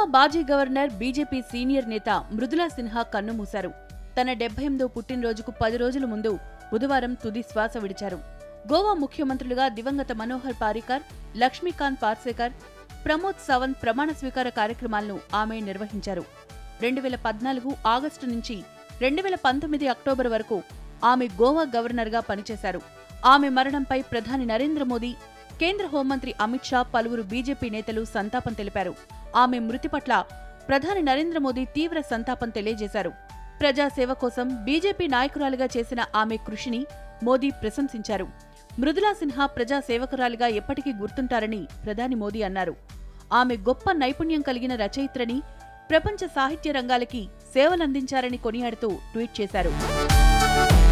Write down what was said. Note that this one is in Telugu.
బాజీ గవర్నర్ బీజేపీ సీనియర్ నేత మృదులా సిన్హా కన్నుమూశారు తన డెబ్బై ఎనిమిదో పుట్టినరోజుకు పది రోజుల ముందు బుధవారం తుది శ్వాస విడిచారు గోవా ముఖ్యమంత్రులుగా దివంగత మనోహర్ పారికర్ లక్ష్మీకాంత్ పార్సేకర్ ప్రమోద్ సావంత్ ప్రమాణ స్వీకార కార్యక్రమాలను ఆమె నిర్వహించారు రెండు వేల పద్నాలుగు ఆగస్టు నుంచి రెండు వేల పంతొమ్మిది అక్టోబర్ వరకు ఆమె గోవా గవర్నర్గా పనిచేశారు ఆమె మరణంపై ప్రధాని నరేంద్ర మోదీ కేంద్ర హోంమంత్రి అమిత్ షా పలువురు బీజేపీ నేతలు సంతాపం తెలిపారు ఆమె మృతి పట్ల ప్రధాని నరేంద్ర మోదీ తీవ్ర సంతాపం తెలియజేశారు ప్రజాసేవ కోసం బీజేపీ నాయకురాలిగా చేసిన ఆమె కృషిని మోదీ ప్రశంసించారు మృదులా సిన్హా ప్రజా సేవకురాలిగా ఎప్పటికీ గుర్తుంటారని ప్రధాని మోదీ అన్నారు ఆమె గొప్ప నైపుణ్యం కలిగిన రచయిత్రని ప్రపంచ సాహిత్య రంగాలకి సేవలందించారని కొనియాడుతూ ట్వీట్ చేశారు